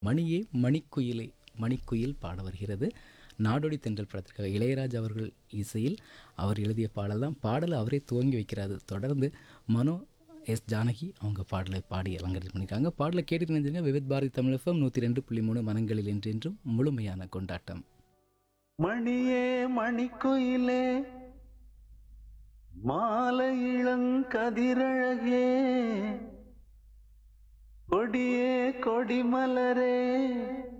மணியே மணிக்குயிலே மணிக்குயில் பாட வருகிறது நாடோடி தென்றல் படத்திற்காக இளையராஜா அவர்கள் இசையில் அவர் எழுதிய பாடல் தான் பாடலை அவரே துவங்கி வைக்கிறாரு தொடர்ந்து மனோ எஸ் ஜானகி அவங்க பாடலை பாடி அலங்கரித்து பண்ணியிருக்காங்க பாடலை கேட்டுட்டு நினைஞ்சுங்க விவித் பாரதி தமிழ் எஃப்எம் நூற்றி ரெண்டு புள்ளி மூணு மனங்களில் என்றென்றும் முழுமையான கொண்டாட்டம் மணியே மணிக்குயிலே மாலை இளங்கதிரழகே கொடியே கொடிமலரே